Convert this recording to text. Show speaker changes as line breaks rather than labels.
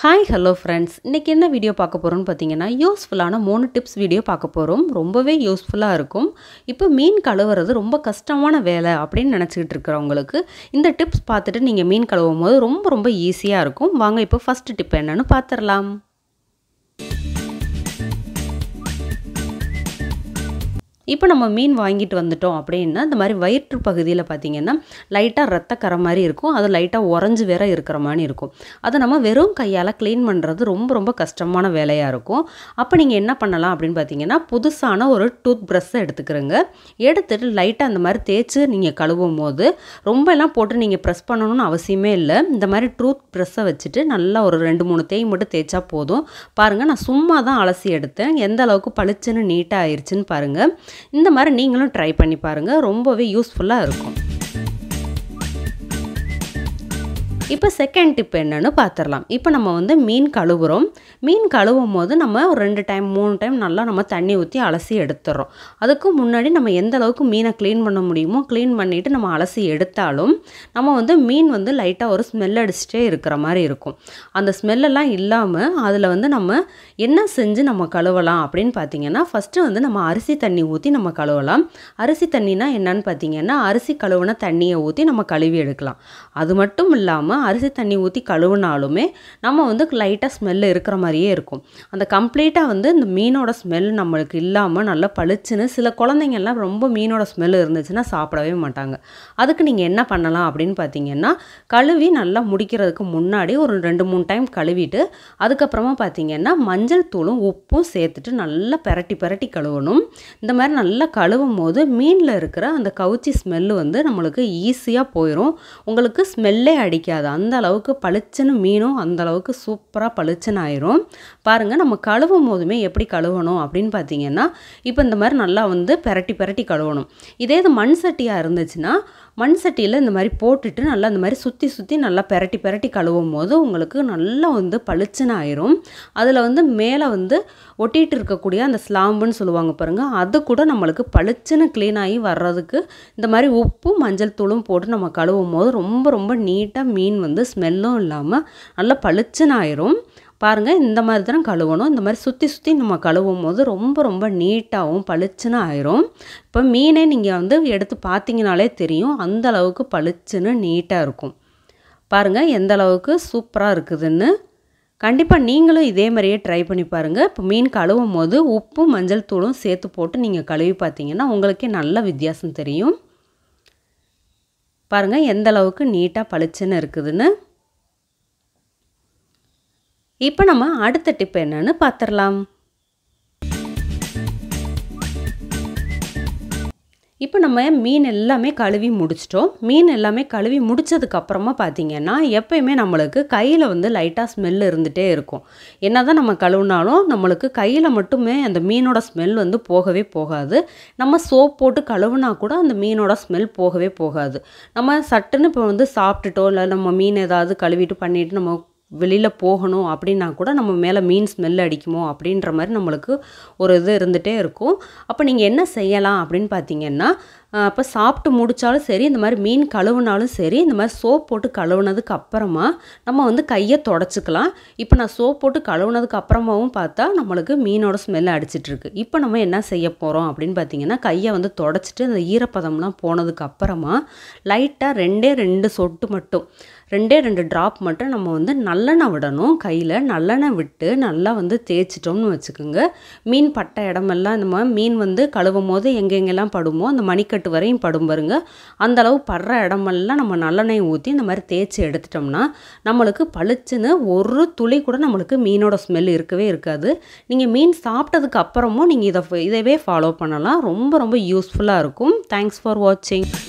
hi hello friends இன்றைக்கி என்ன video பார்க்க போகிறோம்னு பார்த்தீங்கன்னா யூஸ்ஃபுல்லான மூணு டிப்ஸ் வீடியோ பார்க்க போகிறோம் ரொம்பவே யூஸ்ஃபுல்லாக இருக்கும் இப்போ மீன் கழுவுறது ரொம்ப கஷ்டமான வேலை அப்படின்னு நினச்சிக்கிட்டு இருக்கிறவங்களுக்கு இந்த டிப்ஸ் பார்த்துட்டு நீங்கள் மீன் கழுவும் போது ரொம்ப ரொம்ப ஈஸியாக இருக்கும் வாங்க இப்போ ஃபஸ்ட்டு டிப் என்னன்னு பார்த்துடலாம் இப்போ நம்ம மீன் வாங்கிட்டு வந்துட்டோம் அப்படின்னா இந்த மாதிரி வயிற்று பகுதியில் பார்த்தீங்கன்னா லைட்டாக ரத்தக்கரை மாதிரி இருக்கும் அது லைட்டாக உறைஞ்சி வேற இருக்கிற மாதிரி இருக்கும் அதை நம்ம வெறும் கையால் க்ளீன் பண்ணுறது ரொம்ப ரொம்ப கஷ்டமான வேலையாக இருக்கும் அப்போ நீங்கள் என்ன பண்ணலாம் அப்படின்னு பார்த்தீங்கன்னா புதுசான ஒரு டூத் ப்ரஷ்ஷை எடுத்துக்கிறோங்க எடுத்துட்டு லைட்டாக அந்த மாதிரி தேய்ச்சி நீங்கள் கழுவும் போது ரொம்ப எல்லாம் போட்டு நீங்கள் ப்ரெஸ் பண்ணணும்னு அவசியமே இல்லை இந்த மாதிரி டூத் ப்ரஷ்ஷை வச்சுட்டு நல்லா ஒரு ரெண்டு மூணு தேய் மட்டும் தேய்ச்சா போதும் பாருங்கள் நான் சும்மா தான் அலசி எடுத்தேன் எந்த அளவுக்கு பளிச்சுன்னு நீட்டாக ஆயிடுச்சுன்னு பாருங்கள் இந்த மாதிரி நீங்களும் ட்ரை பண்ணி பாருங்கள் ரொம்பவே யூஸ்ஃபுல்லாக இருக்கும் இப்போ செகண்ட் டிப் என்னன்னு பார்த்துடலாம் இப்போ நம்ம வந்து மீன் கழுவுறோம் மீன் கழுவும் போது நம்ம ஒரு ரெண்டு டைம் மூணு டைம் நல்லா நம்ம தண்ணி ஊற்றி அலசி எடுத்துடுறோம் அதுக்கு முன்னாடி நம்ம எந்த அளவுக்கு மீனை க்ளீன் பண்ண முடியுமோ க்ளீன் பண்ணிவிட்டு நம்ம அலசி எடுத்தாலும் நம்ம வந்து மீன் வந்து லைட்டாக ஒரு ஸ்மெல் அடிச்சுட்டே இருக்கிற மாதிரி இருக்கும் அந்த ஸ்மெல்லெல்லாம் இல்லாமல் அதில் வந்து நம்ம என்ன செஞ்சு நம்ம கழுவலாம் அப்படின்னு பார்த்தீங்கன்னா ஃபஸ்ட்டு வந்து நம்ம அரிசி தண்ணி ஊற்றி நம்ம கழுவலாம் அரிசி தண்ணினா என்னன்னு பார்த்தீங்கன்னா அரிசி கழுவுன தண்ணியை ஊற்றி நம்ம கழுவி எடுக்கலாம் அது மட்டும் இல்லாமல் அரிசி தண்ணி ஊற்றி கழுவுனாலுமே நம்ம வந்து லைட்டாக ஸ்மெல்லு இருக்கிற மாதிரியே இருக்கும் அந்த கம்ப்ளீட்டாக வந்து இந்த மீனோட ஸ்மெல் நம்மளுக்கு இல்லாமல் நல்லா பளிச்சுன்னு சில குழந்தைங்கள்லாம் ரொம்ப மீனோட ஸ்மெல் இருந்துச்சுன்னா சாப்பிடவே மாட்டாங்க அதுக்கு நீங்கள் என்ன பண்ணலாம் அப்படின்னு பார்த்தீங்கன்னா கழுவி நல்லா முடிக்கிறதுக்கு முன்னாடி ஒரு ரெண்டு மூணு டைம் கழுவிட்டு அதுக்கப்புறமா பார்த்தீங்கன்னா மஞ்சள் தூளும் உப்பும் சேர்த்துட்டு நல்லா பெரட்டி பெரட்டி கழுவணும் இந்த மாதிரி நல்லா கழுவும் போது மீனில் இருக்கிற அந்த கவுச்சி ஸ்மெல்லு வந்து நம்மளுக்கு ஈஸியாக போயிடும் உங்களுக்கு ஸ்மெல்லே அடிக்காது அந்த அளவுக்கு பளிச்சுன்னு மீனும் அந்த அளவுக்கு சூப்பராக பளிச்சுன்னு ஆயிரும் பாருங்கள் நம்ம கழுவும் போதுமே எப்படி கழுவணும் அப்படின்னு பார்த்தீங்கன்னா இப்போ இந்த மாதிரி நல்லா வந்து பெரட்டி பெரட்டி கழுவணும் இதே இது மண் சட்டியாக இருந்துச்சுன்னா மண் சட்டியில் இந்த மாதிரி போட்டுட்டு நல்லா இந்த மாதிரி சுற்றி சுற்றி நல்லா பெரட்டி பெரட்டி கழுவும் போது உங்களுக்கு நல்லா வந்து பளிச்சுன்னு ஆயிரும் அதில் வந்து மேலே வந்து ஒட்டிகிட்டு இருக்கக்கூடிய அந்த ஸ்லாம்புன்னு சொல்லுவாங்க பாருங்கள் அது கூட நம்மளுக்கு பளிச்சுன்னு க்ளீன் ஆகி வர்றதுக்கு இந்த மாதிரி உப்பும் மஞ்சள் தூளும் போட்டு நம்ம கழுவும் போது ரொம்ப ரொம்ப நீட்டாக மீன் வந்து ஸ்மெல்லும் இல்லாமல் நல்லா பளிச்சுன்னு ஆயிரும் பாருங்கள் இந்த மாதிரி தான் கழுவணும் இந்த மாதிரி சுற்றி சுற்றி நம்ம கழுவும் போது ரொம்ப ரொம்ப நீட்டாகவும் பளிச்சுன்னு ஆயிரும் இப்போ மீனே நீங்கள் வந்து எடுத்து பார்த்தீங்கனாலே தெரியும் அந்த அளவுக்கு பளிச்சுன்னு நீட்டாக இருக்கும் பாருங்கள் எந்த அளவுக்கு சூப்பராக இருக்குதுன்னு கண்டிப்பாக நீங்களும் இதே மாதிரியே ட்ரை பண்ணி பாருங்கள் இப்போ மீன் கழுவும் போது உப்பு மஞ்சள் தூளும் சேர்த்து போட்டு நீங்கள் கழுவி பார்த்தீங்கன்னா உங்களுக்கே நல்ல வித்தியாசம் தெரியும் பாருங்கள் எந்த அளவுக்கு நீட்டாக பளிச்சுன்னு இருக்குதுன்னு இப்போ நம்ம அடுத்த டிப் என்னன்னு பார்த்துடலாம் இப்போ நம்ம மீன் எல்லாமே கழுவி முடிச்சிட்டோம் மீன் எல்லாமே கழுவி முடிச்சதுக்கு அப்புறமா பார்த்தீங்கன்னா எப்பயுமே நம்மளுக்கு கையில் வந்து லைட்டாக ஸ்மெல் இருந்துகிட்டே இருக்கும் என்ன தான் நம்ம கழுவுனாலும் நம்மளுக்கு கையில் மட்டுமே அந்த மீனோட ஸ்மெல் வந்து போகவே போகாது நம்ம சோப் போட்டு கழுவுனா கூட அந்த மீனோட ஸ்மெல் போகவே போகாது நம்ம சட்டுன்னு இப்போ வந்து சாப்பிட்டுட்டோ இல்லை நம்ம மீன் ஏதாவது கழுவிட்டு பண்ணிவிட்டு நம்ம வெளியில் போகணும் அப்படின்னா கூட நம்ம மேலே மீன் ஸ்மெல் அடிக்குமோ அப்படின்ற மாதிரி நம்மளுக்கு ஒரு இது இருந்துகிட்டே இருக்கும் அப்போ நீங்கள் என்ன செய்யலாம் அப்படின்னு பார்த்தீங்கன்னா அப்போ சாப்பிட்டு முடித்தாலும் சரி இந்த மாதிரி மீன் கழுவுனாலும் சரி இந்த மாதிரி சோப் போட்டு கழுவுனதுக்கு அப்புறமா நம்ம வந்து கையை தொடச்சிக்கலாம் இப்போ நான் சோப் போட்டு கழுவுனதுக்கு அப்புறமாவும் பார்த்தா நம்மளுக்கு மீனோட ஸ்மெல் அடிச்சிட்ருக்கு இப்போ நம்ம என்ன செய்ய போகிறோம் அப்படின்னு பார்த்தீங்கன்னா கையை வந்து தொடச்சிட்டு அந்த ஈரப்பதம்லாம் போனதுக்கு அப்புறமா லைட்டாக ரெண்டே ரெண்டு சொட்டு மட்டும் ரெண்டே ரெண்டு ட்ராப் மட்டும் நம்ம வந்து நல்லெண்ணெய் விடணும் கையில் நல்லெண்ணெய் விட்டு நல்லா வந்து தேய்ச்சிட்டோம்னு வச்சுக்கோங்க மீன் பட்ட இடமெல்லாம் இந்த மாதிரி மீன் வந்து கழுவும் போது எங்கெங்கெல்லாம் படுமோ அந்த மணிக்கட்டு வரையும் படும் பாருங்க அந்த அளவு படுற இடமெல்லாம் நம்ம நல்லெண்ணெய் ஊற்றி இந்த மாதிரி தேய்ச்சி எடுத்துட்டோம்னா நம்மளுக்கு பளிச்சுன்னு ஒரு துளி கூட நம்மளுக்கு மீனோட ஸ்மெல் இருக்கவே இருக்காது நீங்கள் மீன் சாப்பிட்டதுக்கு அப்புறமும் நீங்கள் இதை இதவே ஃபாலோ பண்ணலாம் ரொம்ப ரொம்ப யூஸ்ஃபுல்லாக இருக்கும் தேங்க்ஸ் ஃபார் வாட்சிங்